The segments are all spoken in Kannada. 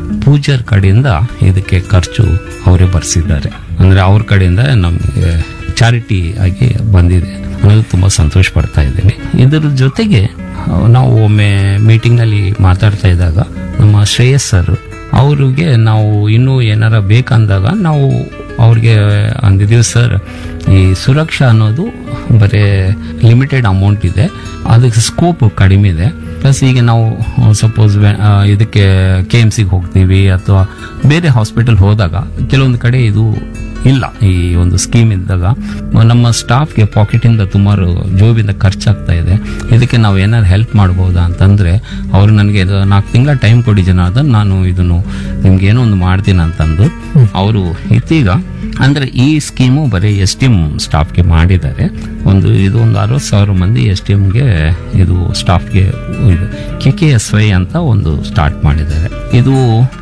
ಪೂಜಾರ್ ಕಡೆಯಿಂದ ಇದಕ್ಕೆ ಖರ್ಚು ಅವರೇ ಭರಿಸಿದ್ದಾರೆ ಅಂದ್ರೆ ಅವ್ರ ಕಡೆಯಿಂದ ನಮಗೆ ಚಾರಿಟಿ ಆಗಿ ಬಂದಿದೆ ಅನ್ನೋದು ತುಂಬಾ ಸಂತೋಷ ಪಡ್ತಾ ಇದ್ದೀನಿ ಇದರ ಜೊತೆಗೆ ಆ, ನಾವು ಒಮ್ಮೆ ಮೀಟಿಂಗ್ ನಲ್ಲಿ ಮಾತಾಡ್ತಾ ಇದ್ದಾಗ ನಮ್ಮ ಶ್ರೇಯಸ್ ಸರ್ ಅವ್ರಿಗೆ ನಾವು ಇನ್ನೂ ಏನಾರ ಬೇಕಂದಾಗ ನಾವು ಅವ್ರಿಗೆ ಅಂದಿದ್ದೀವಿ ಸರ್ ಈ ಸುರಕ್ಷಾ ಅನ್ನೋದು ಬರೀ ಲಿಮಿಟೆಡ್ ಅಮೌಂಟ್ ಇದೆ ಅದಕ್ಕೆ ಸ್ಕೋಪ್ ಕಡಿಮೆ ಇದೆ ಪ್ಲಸ್ ಈಗ ನಾವು ಸಪೋಸ್ ಇದಕ್ಕೆ ಕೆ ಎಮ್ ಸಿಗೆ ಹೋಗ್ತೀವಿ ಅಥವಾ ಬೇರೆ ಹಾಸ್ಪಿಟಲ್ ಹೋದಾಗ ಕೆಲವೊಂದು ಕಡೆ ಇದು ಇಲ್ಲ ಈ ಒಂದು ಸ್ಕೀಮ್ ಇದ್ದಾಗ ನಮ್ಮ ಸ್ಟಾಫ್ಗೆ ಪಾಕೆಟಿಂದ ಸುಮಾರು ಜೋಬಿಂದ ಖರ್ಚಾಗ್ತಾ ಇದೆ ಇದಕ್ಕೆ ನಾವು ಏನಾದ್ರು ಹೆಲ್ಪ್ ಮಾಡ್ಬೋದಾ ಅಂತಂದ್ರೆ ಅವರು ನನಗೆ ನಾಲ್ಕು ತಿಂಗಳ ಟೈಮ್ ಕೊಡಿ ಜನಾರ್ದನ್ ನಾನು ಇದನ್ನು ನಿಮ್ಗೆ ಏನೋ ಒಂದು ಮಾಡ್ತೀನಿ ಅಂತಂದು ಅವರು ಇತ್ತೀಗ ಅಂದ್ರೆ ಈ ಸ್ಕೀಮು ಬರೀ ಎಸ್ ಟಿ ಎಂ ಸ್ಟಾಫ್ಗೆ ಮಾಡಿದ್ದಾರೆ ಒಂದು ಇದು ಒಂದು ಅರವತ್ತು ಸಾವಿರ ಮಂದಿ ಎಸ್ ಟಿ ಎಂಗೆ ಇದು ಸ್ಟಾಫ್ಗೆ ಇದು ಕೆ ಕೆ ಎಸ್ ವೈ ಅಂತ ಒಂದು ಸ್ಟಾರ್ಟ್ ಮಾಡಿದ್ದಾರೆ ಇದು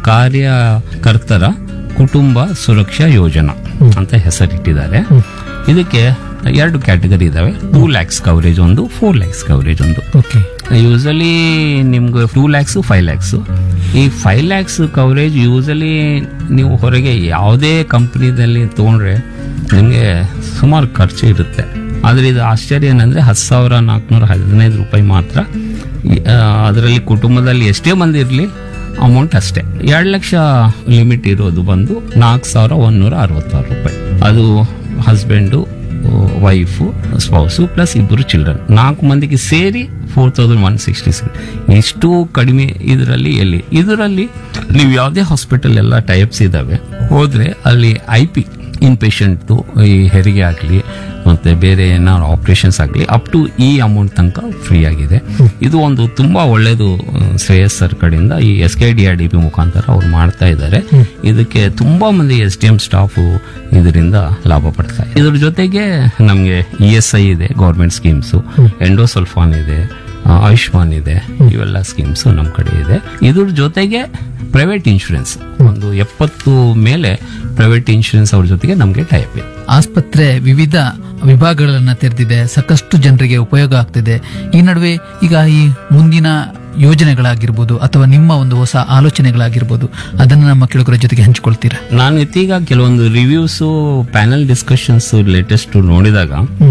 ಕಾರ್ಯಕರ್ತರ ಕುಟುಂಬ ಸುರಕ್ಷಾ ಯೋಜನಾ ಅಂತ ಹೆಸರಿಟ್ಟಿದ್ದಾರೆ ಇದಕ್ಕೆ ಎರಡು ಕ್ಯಾಟಗರಿ ಇದಾವೆ ಟೂ ಲ್ಯಾಕ್ಸ್ ಕವರೇಜ್ ಒಂದು ಫೋರ್ ಲ್ಯಾಕ್ಸ್ ಕವರೇಜ್ ಒಂದು ಓಕೆ ಯೂಸಲಿ ನಿಮ್ಗೆ ಟೂ ಲ್ಯಾಕ್ಸ್ ಫೈವ್ ಲ್ಯಾಕ್ಸ್ ಈ ಫೈವ್ ಲ್ಯಾಕ್ಸ್ ಕವರೇಜ್ ಯೂಸಲಿ ನೀವು ಹೊರಗೆ ಯಾವುದೇ ಕಂಪ್ನಿದಲ್ಲಿ ತೊಗೊಂಡ್ರೆ ನಿಮಗೆ ಸುಮಾರು ಖರ್ಚು ಇರುತ್ತೆ ಆದರೆ ಇದು ಆಶ್ಚರ್ಯ ಏನಂದ್ರೆ ಹತ್ತು ಸಾವಿರ ನಾಲ್ಕುನೂರ ಹದಿನೈದು ರೂಪಾಯಿ ಮಾತ್ರ ಅದರಲ್ಲಿ ಕುಟುಂಬದಲ್ಲಿ ಎಷ್ಟೇ ಮಂದಿ ಇರಲಿ ಅಮೌಂಟ್ ಅಷ್ಟೇ ಎರಡು ಲಕ್ಷ ಲಿಮಿಟ್ ಇರೋದು ಬಂದು ನಾಲ್ಕು ಸಾವಿರ ಒಂದೂರ ಅರವತ್ತಾರು ರೂಪಾಯಿ ಅದು ಹಸ್ಬೆಂಡು ವೈಫು ಸ್ಪೌಸು ಪ್ಲಸ್ ಇಬ್ಬರು ಚಿಲ್ಡ್ರನ್ ನಾಲ್ಕು ಮಂದಿಗೆ ಸೇರಿ four thousand one sixty six ಇಷ್ಟು ಕಡಿಮೆ ಇದರಲ್ಲಿ ಎಲ್ಲಿ ಇದರಲ್ಲಿ ನೀವು ಯಾವುದೇ ಹಾಸ್ಪಿಟಲ್ ಎಲ್ಲ ಟೈಪ್ಸ್ ಇದಾವೆ ಹೋದ್ರೆ ಅಲ್ಲಿ ಐ ಪಿ ಇನ್ ಪೇಷಂಟ್ದು ಈ ಹೆರಿಗೆ ಆಗಲಿ ಮತ್ತೆ ಬೇರೆ ಏನಾದ್ರು ಆಪರೇಷನ್ಸ್ ಆಗಲಿ ಅಪ್ ಟು ಈ ಅಮೌಂಟ್ ತನಕ ಫ್ರೀ ಆಗಿದೆ ಇದು ಒಂದು ತುಂಬಾ ಒಳ್ಳೇದು ಆ, ಶ್ರೇಯಸ್ ಸರ್ ಕಡೆಯಿಂದ ಈ S K D R D P ಮುಖಾಂತರ ಅವ್ರು ಮಾಡ್ತಾ ಇದ್ದಾರೆ ಇದಕ್ಕೆ ತುಂಬಾ ಮಂದಿ ಎಸ್ ಡಿ ಎಂ ಸ್ಟಾಫ್ ಇದರಿಂದ ಲಾಭ ಪಡ್ತಾರೆ ಇದ್ರ ಜೊತೆಗೆ ನಮಗೆ ಇ ಎಸ್ ಐ ಇದೆ ಗೌರ್ಮೆಂಟ್ ಸ್ಕೀಮ್ಸ್ ಎಂಡೋಸಲ್ಫಾನ್ ಇದೆ ಆ, ಆಯುಷ್ಮಾನ್ ಇದೆ ಇವೆಲ್ಲ ಸ್ಕೀಮ್ಸ್ ನಮ್ಮ ಕಡೆ ಇದೆ ಇದ್ರ ಜೊತೆಗೆ ಪ್ರೈವೇಟ್ ಇನ್ಶೂರೆನ್ಸ್ ಒಂದು ಎಪ್ಪತ್ತು ಮೇಲೆ ಪ್ರೈವೇಟ್ ಇನ್ಶೂರೆನ್ಸ್ ಅವ್ರ ಜೊತೆಗೆ ನಮಗೆ ಟೈಪ್ ಇದೆ ಆಸ್ಪತ್ರೆ ವಿವಿಧ ವಿಭಾಗಗಳನ್ನ ತೆರೆದಿದೆ ಸಾಕಷ್ಟು ಜನರಿಗೆ ಉಪಯೋಗ ಆಗ್ತಿದೆ ಈ ನಡುವೆ ಈಗ ಈ ಮುಂದಿನ ಯೋಜನೆಗಳಾಗಿರ್ಬೋದು ಅಥವಾ ನಿಮ್ಮ ಒಂದು ಹೊಸ ಆಲೋಚನೆಗಳಾಗಿರ್ಬೋದು ಅದನ್ನ ನಮ್ಮ ಕೆಳಗರ ಜೊತೆಗೆ ಹಂಚಿಕೊಳ್ತೀರಾ ನಾನು ಇತ್ತೀಗ ಕೆಲವೊಂದು ರಿವ್ಯೂಸ್ ಪ್ಯಾನಲ್ ಡಿಸ್ಕಷನ್ಸ್ ಲೇಟೆಸ್ಟ್ ನೋಡಿದಾಗ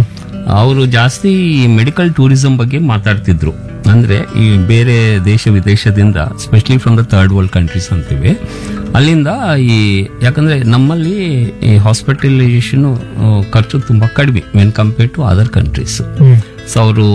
ಅವರು ಜಾಸ್ತಿ ಮೆಡಿಕಲ್ ಟೂರಿಸಂ ಬಗ್ಗೆ ಮಾತಾಡ್ತಿದ್ರು ಅಂದ್ರೆ ಈ ಬೇರೆ ದೇಶ ವಿದೇಶದಿಂದ specially from the third world countries ಅಂತೀವಿ ಅಲ್ಲಿಂದ ಈ ಯಾಕಂದ್ರೆ ನಮ್ಮಲ್ಲಿ ಈ ಹಾಸ್ಪಿಟಲೈಸೇಷನ್ ಖರ್ಚು ತುಂಬಾ ಕಡಿಮೆ when compare to other countries so ಅವರು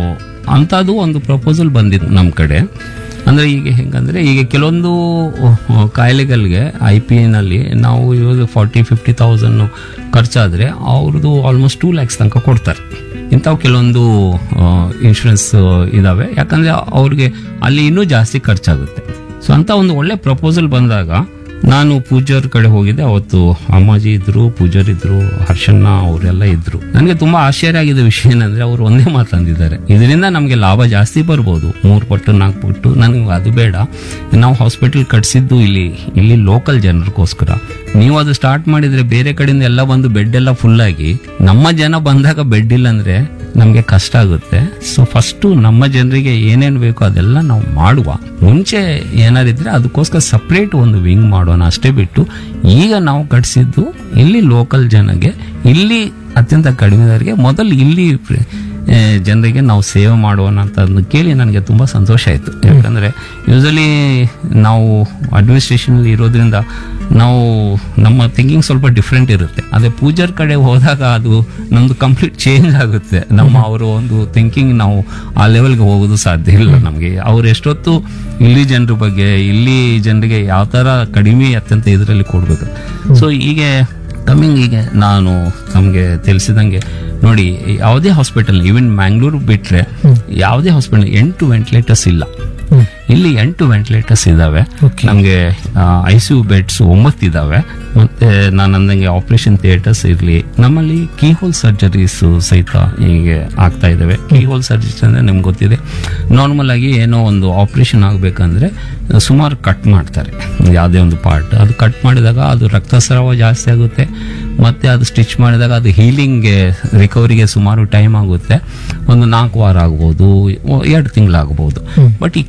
ಅಂಥದ್ದು ಒಂದು ಪ್ರಪೋಸಲ್ ಬಂದಿತ್ತು ನಮ್ಮ ಕಡೆ ಅಂದ್ರೆ ಈಗ ಹೆಂಗಂದ್ರೆ ಈಗ ಕೆಲವೊಂದು ಅಹ್, ಕಾಯಿಲೆಗಳಿಗೆ ಐ ಪಿ ನಲ್ಲಿ ನಾವು ಇವಾಗ ಫಾರ್ಟಿ ಫಿಫ್ಟಿ ತೌಸಂಡ್ ಖರ್ಚಾದ್ರೆ ಅವ್ರದ್ದು ಆಲ್ಮೋಸ್ಟ್ ಟೂ ಲ್ಯಾಕ್ಸ್ ತನಕ ಕೊಡ್ತಾರೆ ಇಂಥವು ಕೆಲವೊಂದು ಇನ್ಶೂರೆನ್ಸ್ ಇದಾವೆ ಯಾಕಂದ್ರೆ ಅವ್ರಿಗೆ ಅಲ್ಲಿ ಇನ್ನೂ ಜಾಸ್ತಿ ಖರ್ಚಾಗುತ್ತೆ ಸೊ ಅಂತ ಒಂದು ಒಳ್ಳೆ ಪ್ರಪೋಸಲ್ ಬಂದಾಗ ನಾನು ಪೂಜಾರ್ ಕಡೆ ಹೋಗಿದ್ದೆ ಅವತ್ತು ಅಮ್ಮಾಜಿ ಇದ್ರು ಪೂಜಾರ್ ಇದ್ರು ಹರ್ಷಣ್ಣ ಅವರೆಲ್ಲ ಇದ್ರು ನನಗೆ ತುಂಬಾ ಆಶ್ಚರ್ಯ ಆಗಿದ್ದ ವಿಷಯ ಏನಂದ್ರೆ ಅವರು ಒಂದೇ ಮಾತಂದಿದ್ದಾರೆ ಇದರಿಂದ ನಮಗೆ ಲಾಭ ಜಾಸ್ತಿ ಬರ್ಬೋದು ಮೂರು ಪಟ್ಟು ನಾಲ್ಕು ಪಟ್ಟು ನನಗೆ ಅದು ಬೇಡ ನಾವು ಹಾಸ್ಪಿಟಲ್ ಕಟ್ಸಿದ್ದು ಇಲ್ಲಿ ಇಲ್ಲಿ ಲೋಕಲ್ ಜನರಿಗೋಸ್ಕರ ನೀವು ಅದು ಸ್ಟಾರ್ಟ್ ಮಾಡಿದ್ರೆ ಬೇರೆ ಕಡೆಯಿಂದ ಎಲ್ಲ ಬಂದು ಬೆಡ್ ಎಲ್ಲ ಫುಲ್ ಆಗಿ ನಮ್ಮ ಜನ ಬಂದಾಗ ಬೆಡ್ ಇಲ್ಲ ಅಂದ್ರೆ ನಮಗೆ ಕಷ್ಟ ಆಗುತ್ತೆ ಸೊ ಫಸ್ಟು ನಮ್ಮ ಜನರಿಗೆ ಏನೇನು ಬೇಕೋ ಅದೆಲ್ಲ ನಾವು ಮಾಡುವ ಮುಂಚೆ ಏನಾರಿದ್ರೆ ಅದಕ್ಕೋಸ್ಕರ ಸಪ್ರೇಟ್ ಒಂದು ವಿಂಗ್ ಮಾಡೋಣ ಅಷ್ಟೇ ಬಿಟ್ಟು ಈಗ ನಾವು ಕಟ್ಸಿದ್ದು ಇಲ್ಲಿ ಲೋಕಲ್ ಜನಗೆ ಇಲ್ಲಿ ಅತ್ಯಂತ ಕಡಿಮೆದವರಿಗೆ ಮೊದಲು ಇಲ್ಲಿ ಪ್ರ- ಆ, ಜನರಿಗೆ ನಾವು ಸೇವೆ ಮಾಡೋಣ ಅಂತ ಅದನ್ನ ಕೇಳಿ ನನಗೆ ತುಂಬಾ ಸಂತೋಷ ಆಯಿತು ಯಾಕಂದ್ರೆ ಯೂಸಲಿ ನಾವು ಅಡ್ಮಿನಿಸ್ಟ್ರೇಷನ್ ಇರೋದ್ರಿಂದ ನಾವು ನಮ್ಮ ಥಿಂಕಿಂಗ್ ಸ್ವಲ್ಪ ಡಿಫ್ರೆಂಟ್ ಇರುತ್ತೆ ಅದೇ ಪೂಜಾರ್ ಕಡೆ ಹೋದಾಗ ಅದು ನಮ್ದು ಕಂಪ್ಲೀಟ್ ಚೇಂಜ್ ಆಗುತ್ತೆ ನಮ್ಮ ಅವರ ಒಂದು ಥಿಂಕಿಂಗ್ ನಾವು ಆ ಲೆವೆಲ್ಗೆ ಹೋಗೋದು ಸಾಧ್ಯ ಇಲ್ಲ ನಮಗೆ ಅವ್ರು ಎಷ್ಟೊತ್ತು ಇಲ್ಲಿ ಜನರ ಬಗ್ಗೆ ಇಲ್ಲಿ ಜನರಿಗೆ ಯಾವ ತರ ಕಡಿಮೆ ಅತ್ಯಂತ ಇದರಲ್ಲಿ ಕೊಡ್ಬೇಕು ಸೊ ಹೀಗೆ ಕಮ್ಮಿಂಗ್ ಈಗ ನಾನು ನಮಗೆ ತಿಳಿಸಿದಂಗೆ ನೋಡಿ ಯಾವುದೇ ಹಾಸ್ಪಿಟಲ್ ಈವನ್ ಮ್ಯಾಂಗ್ಳೂರ್ ಬಿಟ್ರೆ ಯಾವುದೇ ಹಾಸ್ಪಿಟಲ್ ಎಂಟು ವೆಂಟಿಲೇಟರ್ಸ್ ಇಲ್ಲ ಇಲ್ಲಿ ಎಂಟು ವೆಂಟಿಲೇಟರ್ಸ್ ಇದಾವೆ Okay. ನಮಗೆ ಐ ಸಿ ಯು ಬೆಡ್ಸ್ ಒಂಬತ್ತು ಇದಾವೆ ಮತ್ತೆ ನಾನು ಅಂದಂಗೆ ಆಪರೇಷನ್ ಥಿಯೇಟರ್ಸ್ ಇರಲಿ ನಮ್ಮಲ್ಲಿ ಕೀಹೋಲ್ ಸರ್ಜರೀಸ್ ಸಹಿತ ಹೀಗೆ ಆಗ್ತಾ ಇದಾವೆ ಕೀಹೋಲ್ ಸರ್ಜರೀಸ್ ಅಂದ್ರೆ ನಿಮ್ಗೆ ಗೊತ್ತಿದೆ ನಾರ್ಮಲ್ ಆಗಿ ಏನೋ ಒಂದು ಆಪರೇಷನ್ ಆಗಬೇಕಂದ್ರೆ ಸುಮಾರು ಕಟ್ ಮಾಡ್ತಾರೆ ಯಾವುದೇ ಒಂದು ಪಾರ್ಟ್ ಅದು ಕಟ್ ಮಾಡಿದಾಗ ಅದು ರಕ್ತಸ್ರಾವ ಜಾಸ್ತಿ ಆಗುತ್ತೆ ಮತ್ತೆ ಅದು ಸ್ಟಿಚ್ ಮಾಡಿದಾಗ ಅದು ಹೀಲಿಂಗ್ಗೆ ರಿಕವರಿಗೆ ಸುಮಾರು ಟೈಮ್ ಆಗುತ್ತೆ ಒಂದು ನಾಲ್ಕು ವಾರ ಆಗ್ಬೋದು ಎರಡು ತಿಂಗಳಾಗ್ಬೋದು ಬಟ್ ಈ ಕೀಹೋಲ್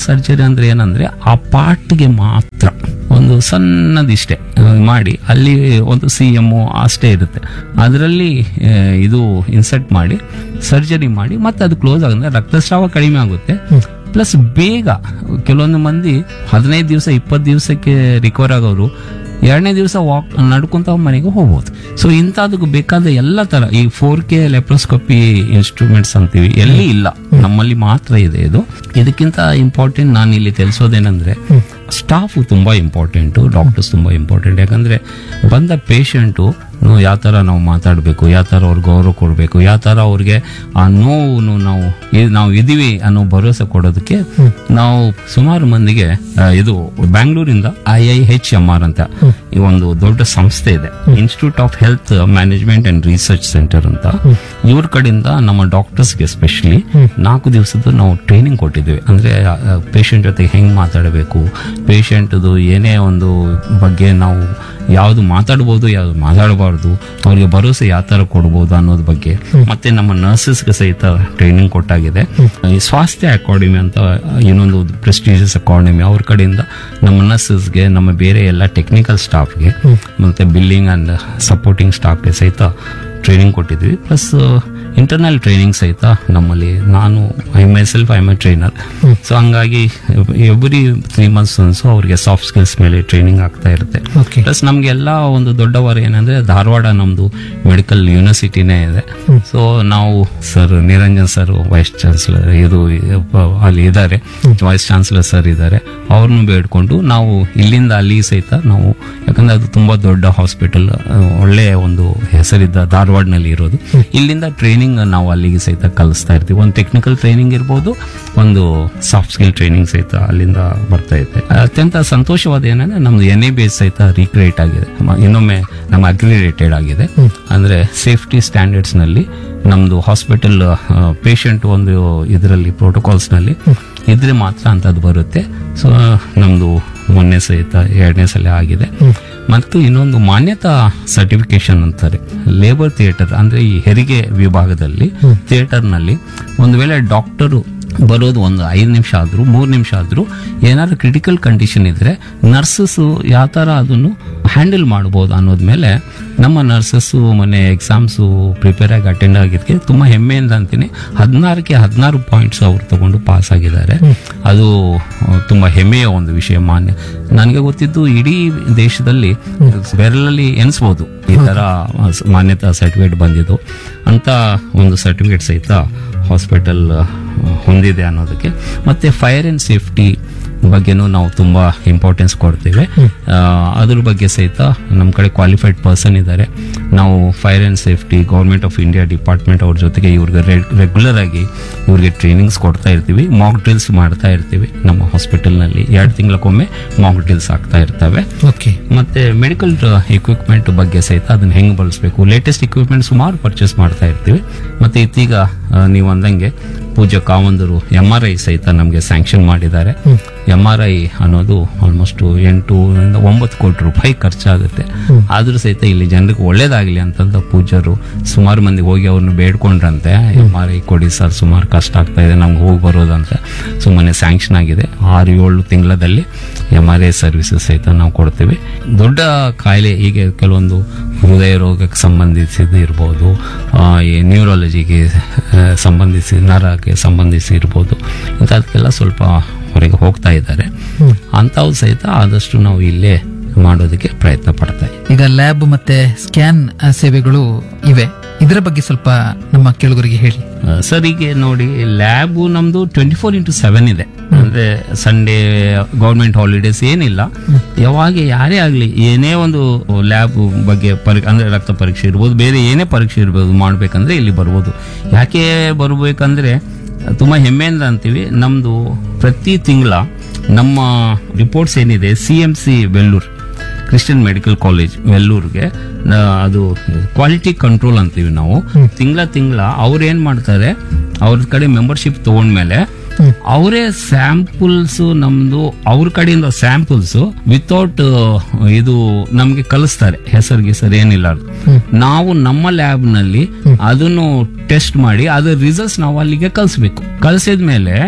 ಸರ್ಜರಿ ಅಂದ್ರೆ ಏನಂದ್ರೆ ಆ ಪಾರ್ಟ್ಗೆ ಮಾತ್ರ ಒಂದು ಸಣ್ಣದಿಷ್ಟೇ ಆ, ಮಾಡಿ ಅಲ್ಲಿ ಒಂದು ಸಿ ಎಮ್ ಅಷ್ಟೇ ಇರುತ್ತೆ ಅದರಲ್ಲಿ ಇದು ಇನ್ಸರ್ಟ್ ಮಾಡಿ ಸರ್ಜರಿ ಮಾಡಿ ಮತ್ತೆ ಅದು ಕ್ಲೋಸ್ ಆಗುತ್ತೆ ರಕ್ತಸ್ರಾವ ಕಡಿಮೆ ಆಗುತ್ತೆ ಪ್ಲಸ್ ಬೇಗ ಕೆಲವೊಂದು ಮಂದಿ ಹದಿನೈದು ದಿವಸ ಇಪ್ಪತ್ತು ದಿವಸಕ್ಕೆ ರಿಕವರ್ ಆಗೋರು ಎರಡನೇ ದಿವಸ ವಾಕ್ ನಡ್ಕೊಂತ ಮನೆಗೆ ಹೋಗ್ಬೋದು ಸೊ ಇಂಥದಕ್ಕೆ ಬೇಕಾದ ಎಲ್ಲ ತರ ಈ ಫೋರ್ ಕೆ ಲೆಪ್ರೋಸ್ಕೋಪಿ ಇನ್ಸ್ಟ್ರೂಮೆಂಟ್ಸ್ ಅಂತೀವಿ ಎಲ್ಲಿ ಇಲ್ಲ ನಮ್ಮಲ್ಲಿ ಮಾತ್ರ ಇದೆ ಇದು ಇದಕ್ಕಿಂತ ಇಂಪಾರ್ಟೆಂಟ್ ನಾನು ಇಲ್ಲಿ ತಿಳಿಸೋದೇನೆಂದ್ರೆ ಸ್ಟಾಫ್ ತುಂಬಾ ಇಂಪಾರ್ಟೆಂಟ್ ಡಾಕ್ಟರ್ಸ್ ತುಂಬಾ ಇಂಪಾರ್ಟೆಂಟ್ ಯಾಕಂದ್ರೆ ಬಂದ ಪೇಷಂಟು ಯಾವ ತರ ನಾವು ಮಾತಾಡಬೇಕು ಯಾವ ತರ ಅವ್ರಿಗೆ ಗೌರವ ಕೊಡಬೇಕು ಯಾವ ತರ ಅವ್ರಿಗೆ ಆ ನೋವು ನಾವು ಇ- ನಾವು ಇದೀವಿ ಅನ್ನೋ ಭರವಸೆ ಕೊಡೋದಕ್ಕೆ ನಾವು ಸುಮಾರು ಮಂದಿಗೆ ಆ, ಇದು ಬ್ಯಾಂಗ್ಳೂರಿಂದ I I H M R ಅಂತ ಈ ಒಂದು ದೊಡ್ಡ ಸಂಸ್ಥೆ ಇದೆ institute of health management and research centre ಅಂತ ಇವ್ರ ಕಡೆಯಿಂದ ನಮ್ಮ ಡಾಕ್ಟರ್ಸ್ಗೆ ಸ್ಪೆಷಲಿ ನಾಲ್ಕು ದಿವಸದ ನಾವು ಟ್ರೈನಿಂಗ್ ಕೊಟ್ಟಿದ್ದೀವಿ ಅಂದ್ರೆ ಪೇಷಂಟ್ ಜೊತೆಗೆ ಹೆಂಗ್ ಮಾತಾಡಬೇಕು ಪೇಷಂಟ್ದು ಏನೇ ಒಂದು ಬಗ್ಗೆ ನಾವು ಯಾವ್ದು ಮಾತಾಡ್ಬೋದು ಯಾವ್ದು ಮಾತಾಡಬಾರ್ದು ಅವ್ರಿಗೆ ಭರವಸೆ ಯಾವ ತರ ಕೊಡ್ಬೋದು ಅನ್ನೋದ್ ಬಗ್ಗೆ ಮತ್ತೆ ನಮ್ಮ ನರ್ಸಸ್ಗೆ ಸಹಿತ ಟ್ರೈನಿಂಗ್ ಕೊಟ್ಟಾಗಿದೆ ಈ ಸ್ವಾಸ್ಥ್ಯ ಅಕಾಡೆಮಿ ಅಂತ ಇನ್ನೊಂದು ಪ್ರೆಸ್ಟೀಜಿಯಸ್ ಅಕಾಡೆಮಿ ಅವ್ರ ಕಡೆಯಿಂದ ನಮ್ಮ ನರ್ಸಸ್ಗೆ ನಮ್ಮ ಬೇರೆ ಎಲ್ಲ ಟೆಕ್ನಿಕಲ್ ಸ್ಟಾಫ್ಗೆ ಮತ್ತೆ ಬಿಲ್ಲಿಂಗ್ ಅಂಡ್ ಸಪೋರ್ಟಿಂಗ್ ಸ್ಟಾಫ್ಗೆ ಸಹಿತ ಟ್ರೈನಿಂಗ್ ಕೊಟ್ಟಿದ್ವಿ ಪ್ಲಸ್ ಇಂಟರ್ನಲ್ ಟ್ರೈನಿಂಗ್ ಸಹಿತ ನಮ್ಮಲ್ಲಿ ನಾನು I myself I my trainer so ಹಂಗಾಗಿ ಎವ್ರಿ ತ್ರೀ ಮಂತ್ಸ್ ಒನ್ಸು ಅವ್ರಿಗೆ ಸಾಫ್ಟ್ ಸ್ಕಿಲ್ಸ್ ಮೇಲೆ ಟ್ರೈನಿಂಗ್ ಆಗ್ತಾ ಇರುತ್ತೆ ಓಕೆ ಪ್ಲಸ್ ನಮ್ಗೆಲ್ಲ ಒಂದು ದೊಡ್ಡವರ ಏನಂದ್ರೆ ಧಾರವಾಡ ನಮ್ದು ಮೆಡಿಕಲ್ ಯೂನಿವರ್ಸಿಟಿನೇ ಇದೆ ಸೊ ನಾವು sir Niranjan sir vice chancellor ಇದು ಪ- ಅಲ್ಲಿ ಇದ್ದಾರೆ ವೈಸ್ ಚಾನ್ಸಲರ್ ಸರ್ ಇದ್ದಾರೆ ಅವ್ರನ್ನು ಬೇಡ್ಕೊಂಡು ನಾವು ಇಲ್ಲಿಂದ ಅಲ್ಲಿ ಸಹಿತ ನಾವು ಯಾಕಂದ್ರೆ ಅದು ತುಂಬಾ ದೊಡ್ಡ ಹಾಸ್ಪಿಟಲ್ ಒಳ್ಳೆ ಒಂದು ಹೆಸರಿದ್ದ ಧಾರವಾಡನಲ್ಲಿ ಇರೋದು ಇಲ್ಲಿಂದ ಟ್ರೈನಿಂಗ್ ನಾವು ಅಲ್ಲಿಗೆ ಸಹಿತ ಕಲಿಸ್ತಾ ಇರ್ತೀವಿ ಒಂದು ಟೆಕ್ನಿಕಲ್ ಟ್ರೈನಿಂಗ್ ಇರ್ಬೋದು ಒಂದು ಸಾಫ್ಟ್ ಸ್ಕಿಲ್ ಟ್ರೈನಿಂಗ್ ಸಹಿತ ಅಲ್ಲಿಂದ ಬರ್ತಾ ಇದೆ ಅತ್ಯಂತ ಸಂತೋಷವಾದ ಏನಂದ್ರೆ ನಮ್ದು ಎನ್ ಎ ಬಿ ಎಸ್ ಸಹಿತ ರೀಕ್ರಿಯೇಟ್ ಆಗಿದೆ ಮ- ಇನ್ನೊಮ್ಮೆ ನಮ್ಮ ಅಗ್ರಿರೇಟೆಡ್ ಆಗಿದೆ ಅಂದ್ರೆ ಸೇಫ್ಟಿ ಸ್ಟ್ಯಾಂಡರ್ಡ್ಸ್ ನಲ್ಲಿ ನಮ್ದು ಹಾಸ್ಪಿಟಲ್ ಪೇಷಂಟ್ ಒಂದು ಇದರಲ್ಲಿ ಪ್ರೋಟೋಕಾಲ್ಸ್ ನಲ್ಲಿ ಇದ್ರೆ ಮಾತ್ರ ಅಂತದ್ದು ಬರುತ್ತೆ ಸೊ ನಮ್ದು ಮೊನ್ನೆ ಸಹಿತ ಎರಡನೇ ಸಲ ಆಗಿದೆ ಮತ್ತು ಇನ್ನೊಂದು ಮಾನ್ಯತಾ ಸರ್ಟಿಫಿಕೇಶನ್ ಅಂತಾರೆ ಲೇಬರ್ ಥಿಯೇಟರ್ ಅಂದ್ರೆ ಈ ಹೆರಿಗೆ ವಿಭಾಗದಲ್ಲಿ ಥಿಯೇಟರ್ ನಲ್ಲಿ ಒಂದು ವೇಳೆ ಡಾಕ್ಟರು ಬರೋದು ಒಂದು ಐದು ನಿಮಿಷ ಆದ್ರೂ ಮೂರು ನಿಮಿಷ ಆದ್ರೂ ಏನಾದ್ರು ಕ್ರಿಟಿಕಲ್ ಕಂಡೀಷನ್ ಇದ್ರೆ ನರ್ಸಸ್ ಯಾವ ತರ ಅದನ್ನು ಹ್ಯಾಂಡಲ್ ಮಾಡ್ಬೋದು ಅನ್ನೋದ್ಮೇಲೆ ನಮ್ಮ ನರ್ಸಸ್ ಮೊನ್ನೆ ಎಕ್ಸಾಮ್ಸು ಪ್ರಿಪೇರ್ ಆಗಿ ಅಟೆಂಡ್ ಆಗಿದ್ದಕ್ಕೆ ತುಂಬಾ ಹೆಮ್ಮೆಯಿಂದ ಅಂತೀನಿ ಹದಿನಾರಕ್ಕೆ ಹದಿನಾರು ಪಾಯಿಂಟ್ಸ್ ಅವ್ರು ತಗೊಂಡು ಪಾಸ್ ಆಗಿದ್ದಾರೆ ಅದು ಆ, ತುಂಬಾ ಹೆಮ್ಮೆಯ ಒಂದು ವಿಷಯ ಮಾನ್ಯ ನನಗೆ ಗೊತ್ತಿದ್ದು ಇಡೀ ದೇಶದಲ್ಲಿ ಬೆರಳಲ್ಲಿ ಎನಿಸ್ಬೋದು ಈ ತರ ಆ, ಸ- ಮಾನ್ಯತಾ ಸರ್ಟಿಫಿಕೇಟ್ ಬಂದಿದ್ದು ಅಂತ ಒಂದು ಸರ್ಟಿಫಿಕೇಟ್ ಸಹಿತ ಹಾಸ್ಪಿಟಲ್ ಹೊಂದಿದೆ ಅನ್ನೋದಕ್ಕೆ ಮತ್ತೆ ಫೈರ್ ಅಂಡ್ ಸೇಫ್ಟಿ ಬಗ್ಗೆನೂ ನಾವು ತುಂಬಾ ಇಂಪಾರ್ಟೆನ್ಸ್ ಕೊಡ್ತೇವೆ ಆ, ಅದ್ರ ಬಗ್ಗೆ ಸಹಿತ ನಮ್ಮ ಕಡೆ ಕ್ವಾಲಿಫೈಡ್ ಪರ್ಸನ್ ಇದ್ದಾರೆ ನಾವು fire and safety government of India department ಅವ್ರ ಜೊತೆಗೆ ಇವ್ರಿಗೆ ರೆಗ್ಯುಲರ್ ಆಗಿ ಇವ್ರಿಗೆ ಟ್ರೈನಿಂಗ್ಸ್ ಕೊಡ್ತಾ ಇರ್ತೀವಿ ಮಾಕ್ ಡ್ರಿಲ್ಸ್ ಮಾಡ್ತಾ ಇರ್ತೀವಿ ನಮ್ಮ ಹಾಸ್ಪಿಟಲ್ನಲ್ಲಿ ಎರಡು ತಿಂಗಳಕ್ಕೊಮ್ಮೆ ಮಾಕ್ ಡ್ರಿಲ್ಸ್ ಆಗ್ತಾ ಇರ್ತವೆ ಓಕೆ ಮತ್ತೆ ಮೆಡಿಕಲ್ ಎಕ್ವಿಪ್ಮೆಂಟ್ ಬಗ್ಗೆ ಸಹಿತ ಅದನ್ನ ಹೆಂಗ್ ಬಳಸಬೇಕು ಲೇಟೆಸ್ಟ್ ಎಕ್ವಿಪ್ಮೆಂಟ್ ಸುಮಾರು ಪರ್ಚೇಸ್ ಮಾಡ್ತಾ ಇರ್ತೀವಿ ಮತ್ತೆ ಇತ್ತೀಗ ಆ, ನೀವು ಅಂದಂಗೆ ಪೂಜ್ಯ ಕಾವಂದರು ಎಂ ಆರ್ ಐ ಸಹಿತ ನಮಗೆ ಸ್ಯಾಂಕ್ಷನ್ ಮಾಡಿದ್ದಾರೆ ಎಂ ಆರ್ ಐ ಅನ್ನೋದು ಆಲ್ಮೋಸ್ಟ್ ಎಂಟು ಇಂದ ಒಂಬತ್ತು ಕೋಟಿ ರೂಪಾಯಿ ಖರ್ಚಾಗುತ್ತೆ ಆದ್ರೂ ಸಹಿತ ಇಲ್ಲಿ ಜನರಿಗೆ ಒಳ್ಳೇದಾಗ್ಲಿ ಅಂತಂದ ಪೂಜ್ಯರು ಸುಮಾರು ಮಂದಿ ಹೋಗಿ ಅವ್ರನ್ನ ಬೇಡ್ಕೊಂಡ್ರಂತೆ ಎಂ ಆರ್ ಐ ಕೊಡಿ ಸರ್ ಸುಮಾರು ಕಷ್ಟ ಆಗ್ತಾ ಇದೆ ನಮ್ಗೆ ಹೋಗಿ ಬರೋದಂತ ಸುಮ್ಮನೆ ಸ್ಯಾಂಕ್ಷನ್ ಆಗಿದೆ ಆರು ಏಳು ತಿಂಗಳಲ್ಲಿ ಎಂ ಆರ್ ಐ ಸರ್ವಿಸಸ್ ಸಹಿತ ನಾವು ಕೊಡ್ತೀವಿ ದೊಡ್ಡ ಕಾಯಿಲೆ ಹೀಗೆ ಕೆಲವೊಂದು ಹೃದಯ ರೋಗಕ್ಕೆ ಸಂಬಂಧಿಸಿದ ಇರ್ಬೋದು ಆ, ಈ ನ್ಯೂರಾಲಜಿಗೆ ಆ, ಸಂಬಂಧಿಸಿ ನರಕ್ಕೆ ಸಂಬಂಧಿಸಿ ಇರ್ಬೋದು ಇಂಥದಕ್ಕೆಲ್ಲ ಸ್ವಲ್ಪ ಹೊರಗೆ ಹೋಗ್ತಾ ಇದ್ದಾರೆ ಅಂಥವು ಸಹಿತ ಆದಷ್ಟು ನಾವು ಇಲ್ಲೇ ಮಾಡೋದಕ್ಕೆ ಪ್ರಯತ್ನ ಪಡ್ತಾ ಇದ್ದೀವಿ ಈಗ ಲ್ಯಾಬ್ ಮತ್ತೆ ಸ್ಕ್ಯಾನ್ ಸೇವೆಗಳು ಇವೆ ಇದರ ಬಗ್ಗೆ ಸ್ವಲ್ಪ ನಮ್ಮ ಕೇಳುಗರಿಗೆ ಹೇಳಿ ಆ, ಸರ್ ಈಗ ನೋಡಿ ಲ್ಯಾಬು ನಮ್ದು ಟ್ವೆಂಟಿ ಫೋರ್ ಇಂಟು ಸೆವೆನ್ ಇದೆ ಅಂದ್ರೆ ಸಂಡೇ ಗೌರ್ಮೆಂಟ್ ಹಾಲಿಡೇಸ್ ಏನಿಲ್ಲ ಯಾವಾಗ ಯಾರೇ ಆಗ್ಲಿ ಏನೇ ಒಂದು ಲ್ಯಾಬ್ ಬಗ್ಗೆ ಪರಿ ಅಂದ್ರೆ ರಕ್ತ ಪರೀಕ್ಷೆ ಇರ್ಬೋದು ಬೇರೆ ಏನೇ ಪರೀಕ್ಷೆ ಇರ್ಬೋದು ಮಾಡ್ಬೇಕಂದ್ರೆ ಇಲ್ಲಿ ಬರ್ಬೋದು ಯಾಕೆ ಬರ್ಬೇಕಂದ್ರೆ ತುಂಬಾ ಹೆಮ್ಮೆಯಿಂದ ಅಂತೀವಿ ನಮ್ದು ಪ್ರತಿ ತಿಂಗಳ ನಮ್ಮ ರಿಪೋರ್ಟ್ಸ್ ಏನಿದೆ C M C Vellore Christian medical college ವೆಲ್ಲೂರ್ಗೆ ನ- ಅದು ಕ್ವಾಲಿಟಿ ಕಂಟ್ರೋಲ್ ಅಂತೀವಿ ನಾವು ತಿಂಗಳ ತಿಂಗಳ ಅವ್ರು ಏನ್ ಮಾಡ್ತಾರೆ ಅವ್ರ ಕಡೆ ಮೆಂಬರ್ಶಿಪ್ ತಗೊಂಡ್ಮೇಲೆ ಅವರೇ ಸ್ಯಾಂಪಲ್ಸ್ ನಮ್ದು ಅವ್ರ ಕಡೆಯಿಂದ ಸ್ಯಾಂಪಲ್ಸ್ ವಿತೌಟ್ ಇದು ನಮ್ಗೆ ಕಲಿಸ್ತಾರೆ ಹೆಸರು ಗಿಸರು ಏನಿಲ್ಲ ಅದು. ನಾವು ನಮ್ಮ ಲ್ಯಾಬ್ ನಲ್ಲಿ ಅದನ್ನು ಟೆಸ್ಟ್ ಮಾಡಿ ಅದ್ರ ರಿಸಲ್ಟ್ಸ್ ನಾವು ಅಲ್ಲಿಗೆ ಕಳಿಸ್ಬೇಕು ಕಳಿಸಿದ್ಮೇಲೆ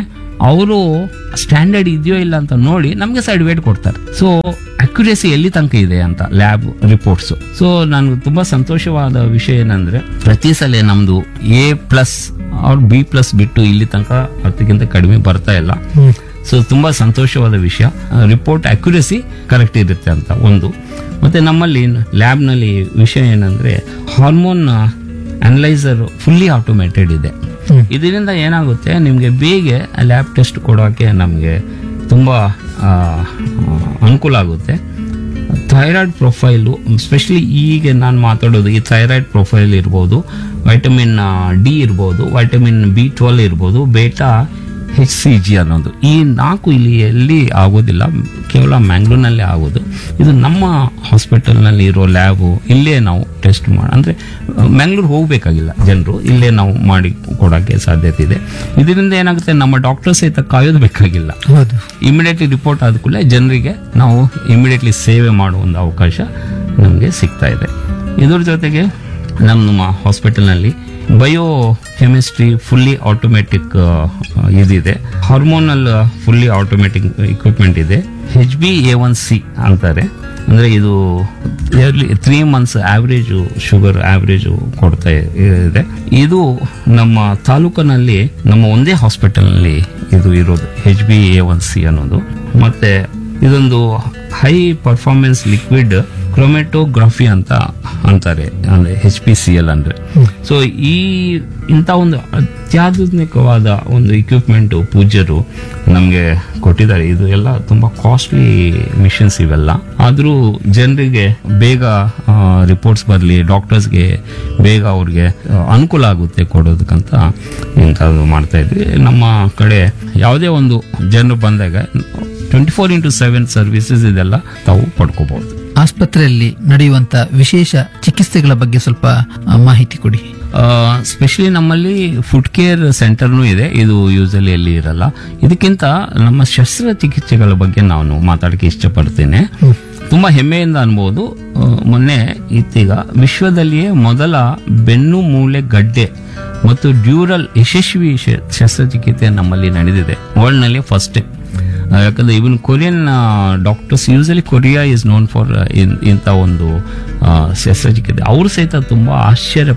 ಅವರು ಸ್ಟ್ಯಾಂಡರ್ಡ್ ಇದೆಯೋ ಇಲ್ಲ ಅಂತ ನೋಡಿ ನಮಗೆ ಸರ್ಟಿಫಿಕೇಟ್ ಕೊಡ್ತಾರೆ ಸೊ ಅಕ್ಯುರೇಸಿ ಎಲ್ಲಿ ತನಕ ಇದೆ ಅಂತ ಲ್ಯಾಬ್ ರಿಪೋರ್ಟ್ಸ್ ಸೊ ನನಗೆ ತುಂಬಾ ಸಂತೋಷವಾದ ವಿಷಯ ಏನಂದ್ರೆ ಪ್ರತಿ ಸಲ ನಮ್ದು ಎ ಪ್ಲಸ್ ಅವ್ರ ಬಿ ಪ್ಲಸ್ ಬಿಟ್ಟು ಇಲ್ಲಿ ತನಕ ಹತ್ತಕ್ಕಿಂತ ಕಡಿಮೆ ಬರ್ತಾ ಇಲ್ಲ ಸೊ ತುಂಬಾ ಸಂತೋಷವಾದ ವಿಷಯ ರಿಪೋರ್ಟ್ ಅಕ್ಯುರೇಸಿ ಕರೆಕ್ಟ್ ಇರುತ್ತೆ ಅಂತ ಒಂದು ಮತ್ತೆ ನಮ್ಮಲ್ಲಿ ಲ್ಯಾಬ್ನಲ್ಲಿ ವಿಷಯ ಏನಂದ್ರೆ ಹಾರ್ಮೋನ್ ಅನಲೈಸರ್ ಫುಲ್ಲಿ ಆಟೋಮೇಟೆಡ್ ಇದೆ ಇದರಿಂದ ಏನಾಗುತ್ತೆ ನಿಮಗೆ ಬೇಗ ಲ್ಯಾಬ್ ಟೆಸ್ಟ್ ಕೊಡೋಕೆ ನಮಗೆ ತುಂಬ ಅನುಕೂಲ ಆಗುತ್ತೆ ಥೈರಾಯ್ಡ್ ಪ್ರೊಫೈಲು ಸ್ಪೆಷಲಿ ಈಗ ನಾನು ಮಾತಾಡೋದು ಈ ಥೈರಾಯ್ಡ್ ಪ್ರೊಫೈಲ್ ಇರ್ಬೋದು ವೈಟಮಿನ್ ಡಿ ಇರ್ಬೋದು ವೈಟಮಿನ್ ಬಿ ಟ್ವೆಲ್ ಇರ್ಬೋದು ಬೇಟಾ ಹೆಚ್ ಸಿ ಜಿ ಅನ್ನೋದು ಈ ನಾಲ್ಕು ಇಲ್ಲಿ ಎಲ್ಲಿ ಆಗೋದಿಲ್ಲ ಕೇವಲ ಮ್ಯಾಂಗ್ಳೂರ್ನಲ್ಲೇ ಆಗೋದು ಇದು ನಮ್ಮ ಹಾಸ್ಪಿಟಲ್ನಲ್ಲಿ ಇರೋ ಲ್ಯಾಬು ಇಲ್ಲೇ ನಾವು ಟೆಸ್ಟ್ ಮಾಡಿ ಅಂದರೆ ಮ್ಯಾಂಗ್ಳೂರ್ ಹೋಗಬೇಕಾಗಿಲ್ಲ ಜನರು ಇಲ್ಲೇ ನಾವು ಮಾಡಿ ಕೊಡೋಕ್ಕೆ ಸಾಧ್ಯತೆ ಇದೆ ಇದರಿಂದ ಏನಾಗುತ್ತೆ ನಮ್ಮ ಡಾಕ್ಟರ್ ಸಹಿತ ಕಾಯೋದು ಬೇಕಾಗಿಲ್ಲ ಹೌದು ಇಮಿಡಿಯೇಟ್ಲಿ ರಿಪೋರ್ಟ್ ಆದ ಕೂಡಲೇ ಜನರಿಗೆ ನಾವು ಇಮಿಡಿಯೇಟ್ಲಿ ಸೇವೆ ಮಾಡುವ ಒಂದು ಅವಕಾಶ ನಮಗೆ ಸಿಗ್ತಾ ಇದೆ ಇದ್ರ ಜೊತೆಗೆ ನಮ್ಮ ಹಾಸ್ಪಿಟಲ್ನಲ್ಲಿ ಬಯೋ ಕೆಮಿಸ್ಟ್ರಿ ಫುಲ್ಲಿ ಆಟೋಮೆಟಿಕ್ ಇದಿದೆ ಹಾರ್ಮೋನಲ್ ಫುಲ್ಲಿ ಆಟೋಮೆಟಿಕ್ ಇಕ್ವಿಪ್ಮೆಂಟ್ ಇದೆ H B A one C ಅಂತಾರೆ ಅಂದ್ರೆ ಇದು yearly three months average sugar average ಕೊಡ್ತಾ ಇದೆ ಇದು ನಮ್ಮ ತಾಲೂಕಿನಲ್ಲಿ ನಮ್ಮ ಒಂದೇ ಹಾಸ್ಪಿಟಲ್ನಲ್ಲಿ ಇದು ಇರೋದು H B A one C ಅನ್ನೋದು ಮತ್ತೆ ಇದೊಂದು ಹೈ ಪರ್ಫಾರ್ಮೆನ್ಸ್ ಲಿಕ್ವಿಡ್ ಕ್ರೊಮೆಟೋಗ್ರಫಿ ಅಂತ ಅಂತಾರೆ ಅಂದ್ರೆ ಹೆಚ್ ಪಿ ಸಿ ಎಲ್ ಅಂದ್ರೆ ಸೊ ಈ ಇಂಥ ಒಂದು ಅತ್ಯಾಧುನಿಕವಾದ ಒಂದು ಇಕ್ವಿಪ್ಮೆಂಟ್ ಪೂಜ್ಯರು ನಮಗೆ ಕೊಟ್ಟಿದ್ದಾರೆ ಇದು ಎಲ್ಲ ತುಂಬಾ ಕಾಸ್ಟ್ಲಿ ಮಿಷನ್ಸ್ ಇವೆಲ್ಲ ಆದರೂ ಜನರಿಗೆ ಬೇಗ ರಿಪೋರ್ಟ್ಸ್ ಬರಲಿ ಡಾಕ್ಟರ್ಸ್ಗೆ ಬೇಗ ಅವ್ರಿಗೆ ಆ, ಅನುಕೂಲ ಆಗುತ್ತೆ ಕೊಡೋದಕ್ಕಂತ ಇಂಥದ್ದು ಮಾಡ್ತಾ ಇದ್ವಿ ನಮ್ಮ ಕಡೆ ಯಾವುದೇ ಒಂದು ಜನರು ಬಂದಾಗ twenty four into seven services ಇದೆಲ್ಲ ತಾವು ಪಡ್ಕೋಬಹುದು ಆಸ್ಪತ್ರೆಯಲ್ಲಿ ನಡೆಯುವಂತ ವಿಶೇಷ ಚಿಕಿತ್ಸೆಗಳ ಬಗ್ಗೆ ಸ್ವಲ್ಪ ಆ, ಮಾಹಿತಿ ಕೊಡಿ ಸ್ಪೆಷಲಿ ನಮ್ಮಲ್ಲಿ ಫುಡ್ ಕೇರ್ ಸೆಂಟರ್ನೂ ಇದೆ ಇದು ಯೂಸಲಿ ಎಲ್ಲಿ ಇರಲ್ಲ ಇದಕ್ಕಿಂತ ನಮ್ಮ ಶಸ್ತ್ರಚಿಕಿತ್ಸೆಗಳ ಬಗ್ಗೆ ನಾನು ಮಾತಾಡಕ್ಕೆ ಇಷ್ಟಪಡ್ತೇನೆ ತುಂಬಾ ಹೆಮ್ಮೆಯಿಂದ ಅನ್ಬೋದು ಆ, ಮೊನ್ನೆ ಇತ್ತೀಗ ವಿಶ್ವದಲ್ಲಿಯೇ ಮೊದಲ ಬೆನ್ನು ಮೂಳೆ ಗಡ್ಡೆ ಮತ್ತು ಡ್ಯೂರಲ್ ಯಶಸ್ವಿ ಶ- ಶಸ್ತ್ರಚಿಕಿತ್ಸೆ ನಮ್ಮಲ್ಲಿ ನಡೆದಿದೆ ವರ್ಲ್ಡ್ ನಲ್ಲಿ ಫಸ್ಟ್ ಯಾಕಂದ್ರೆ even Korean doctors usually Korea is known for ಇಂಥ ಒಂದು ಆ, ಶಸ್ತ್ರಚಿಕಿತ್ಸೆ ಅವರು ಸಹಿತ ತುಂಬಾ ಆಶ್ಚರ್ಯ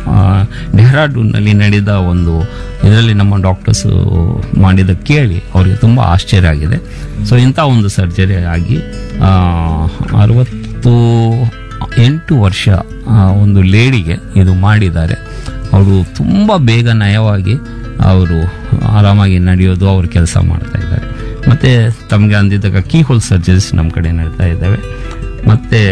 ಡೆಹ್ರಾಡೂನ್ನಲ್ಲಿ ನಡೆದ ಒಂದು ಇದರಲ್ಲಿ ನಮ್ಮ ಡಾಕ್ಟರ್ಸ್ ಮಾಡಿದ ಕೇಳಿ ಅವರಿಗೆ ತುಂಬಾ ಆಶ್ಚರ್ಯ ಆಗಿದೆ ಸೊ ಇಂಥ ಒಂದು ಸರ್ಜರಿ ಆಗಿ ಆ, ಅರವತ್ತು ಎಂಟು ವರ್ಷ ಆ, ಒಂದು ಲೇಡಿಗೆ ಇದು ಮಾಡಿದ್ದಾರೆ ಅವರು ತುಂಬ ಬೇಗ ನಯವಾಗಿ ಅವರು ಆರಾಮಾಗಿ ನಡೆಯೋದು ಅವ್ರ ಕೆಲಸ ಮಾಡ್ತಾ ಇದ್ದಾರೆ ಮತ್ತೆ ತಮಗೆ ಅಂದಿದ್ದಾಗ ಕೀ ಹೋಲ್ ಸರ್ಜರೀಸ್ ನಮ್ಮ ಕಡೆ ನಡೀತಾ ಇದ್ದಾವೆ ಮತ್ತೆ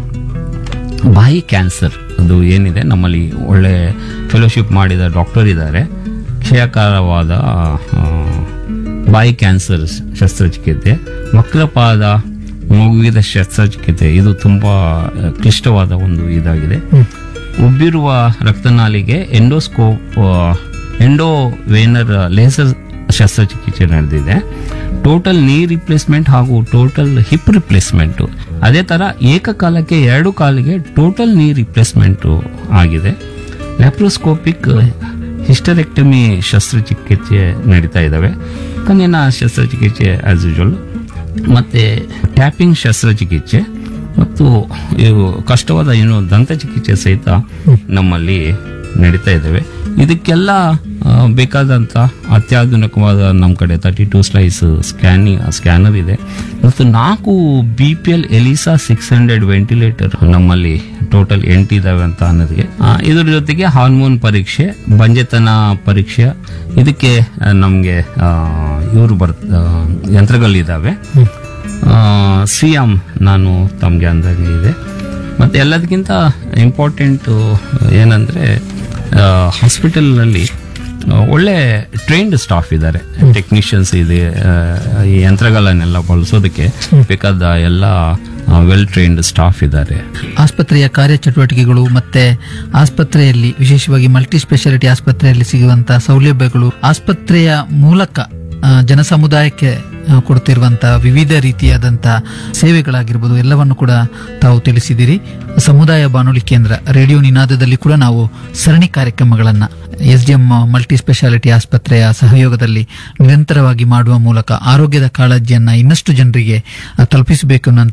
ಬಾಯಿ ಕ್ಯಾನ್ಸರ್ ಅದು ಏನಿದೆ ನಮ್ಮಲ್ಲಿ ಒಳ್ಳೆ ಫೆಲೋಶಿಪ್ ಮಾಡಿದ ಡಾಕ್ಟರ್ ಇದ್ದಾರೆ ಕ್ಷಯಕಾರವಾದ ಆ, ಬಾಯಿ ಕ್ಯಾನ್ಸರ್ ಶಸ್ತ್ರಚಿಕಿತ್ಸೆ ವಕ್ರಪಾದ ಮುಗಿದ ಶಸ್ತ್ರಚಿಕಿತ್ಸೆ ಇದು ತುಂಬಾ ಆ, ಕ್ಲಿಷ್ಟವಾದ ಒಂದು ಇದಾಗಿದೆ ಉಬ್ಬಿರುವ ರಕ್ತನಾಲಿಗೆ ಎಂಡೋಸ್ಕೋಪ್ ಎಂಡೋವೇನರ್ ಲೇಸರ್ ಶಸ್ತ್ರಚಿಕಿತ್ಸೆ ನಡೆದಿದೆ ಟೋಟಲ್ ನೀ ರಿಪ್ಲೇಸ್ಮೆಂಟ್ ಹಾಗೂ ಟೋಟಲ್ ಹಿಪ್ ರಿಪ್ಲೇಸ್ಮೆಂಟ್ ಅದೇ ತರ ಏಕಕಾಲಕ್ಕೆ ಎರಡು ಕಾಲಿಗೆ ಟೋಟಲ್ ನೀ ರಿಪ್ಲೇಸ್ಮೆಂಟ್ ಆಗಿದೆ ಲ್ಯಾಪ್ರೋಸ್ಕೋಪಿಕ್ ಹಿಸ್ಟರೆಕ್ಟಮಿ ಶಸ್ತ್ರಚಿಕಿತ್ಸೆ ನಡೀತಾ ಇದ್ದಾವೆ ಕಣ್ಣಿನ ಶಸ್ತ್ರಚಿಕಿತ್ಸೆ ಆಸ್ ಯೂಶುವಲ್ ಮತ್ತೆ ಟ್ಯಾಪಿಂಗ್ ಶಸ್ತ್ರಚಿಕಿತ್ಸೆ ಮತ್ತು ಇವು ಕಷ್ಟವಾದ ಏನು ದಂತಚಿಕಿತ್ಸೆ ಸಹಿತ ನಮ್ಮಲ್ಲಿ ನಡೀತಾ ಇದ್ದಾವೆ ಇದಕ್ಕೆಲ್ಲ ಆ, ಬೇಕಾದಂತ ಅತ್ಯಾಧುನಿಕವಾದ ನಮ್ಮ ಕಡೆ thirty two slice scanning scanner ಇದೆ ಮತ್ತು ನಾಲ್ಕು B P L Elisa six hundred ventilator ನಮ್ಮಲ್ಲಿ ಟೋಟಲ್ ಎಂಟಿದಾವೆ ಅಂತ ಅನ್ನೋದಕ್ಕೆ ಆ, ಇದ್ರ ಜೊತೆಗೆ ಹಾರ್ಮೋನ್ ಪರೀಕ್ಷೆ ಬಂಜೆತನ ಪರೀಕ್ಷೆ ಇದಕ್ಕೆ ನಮಗೆ ಇವರು ಬರ್ ಆ, ಯಂತ್ರಗಳಿದ್ದಾವೆ ಸಿ ಎಮ್ ನಾನು ತಮಗೆ ಅಂದಾಗೆ ಇದೆ ಮತ್ತು ಎಲ್ಲದಕ್ಕಿಂತ ಇಂಪಾರ್ಟೆಂಟ್ ಏನಂದರೆ ಹಾಸ್ಪಿಟಲ್ನಲ್ಲಿ ಒಳ್ಳೆ ಟ್ರೈನ್ಡ್ ಸ್ಟಾಫ್ ಇದ್ದಾರೆ ಟೆಕ್ನಿಷಿಯನ್ಸ್ ಇದೆ ಆ, ಈ ಯಂತ್ರಗಳನ್ನೆಲ್ಲ ಬಳಸೋದಕ್ಕೆ ಬೇಕಾದ ಎಲ್ಲ ವೆಲ್ ಟ್ರೈನ್ಡ್ ಸ್ಟಾಫ್ ಇದ್ದಾರೆ ಆಸ್ಪತ್ರೆಯ ಕಾರ್ಯಚಟುವಟಿಕೆಗಳು ಮತ್ತೆ ಆಸ್ಪತ್ರೆಯಲ್ಲಿ ವಿಶೇಷವಾಗಿ ಮಲ್ಟಿ ಸ್ಪೆಷಾಲಿಟಿ ಆಸ್ಪತ್ರೆಯಲ್ಲಿ ಸಿಗುವಂತಹ ಸೌಲಭ್ಯಗಳು ಆಸ್ಪತ್ರೆಯ ಮೂಲಕ ಆ, ಜನಸಮುದಾಯಕ್ಕೆ ಆ, ಕೊಡ್ತಿರುವಂತಹ ವಿವಿಧ ರೀತಿಯಾದಂತಹ ಸೇವೆಗಳಾಗಿರ್ಬೋದು ಎಲ್ಲವನ್ನು ಕೂಡ ತಾವು ತಿಳಿಸಿದಿರಿ ಸಮುದಾಯ ಬಾನುಲಿ ಕೇಂದ್ರ ರೇಡಿಯೋ ನಿನಾದದಲ್ಲಿ ಕೂಡ ನಾವು ಸರಣಿ ಕಾರ್ಯಕ್ರಮಗಳನ್ನ S D M multi speciality ಆಸ್ಪತ್ರೆಯ ಸಹಯೋಗದಲ್ಲಿ ನಿರಂತರವಾಗಿ ಮಾಡುವ ಮೂಲಕ ಆರೋಗ್ಯದ ಕಾಳಜಿಯನ್ನ ಇನ್ನಷ್ಟು ಜನರಿಗೆ ಆ, ತಲುಪಿಸಬೇಕು ಅನ್ನೋ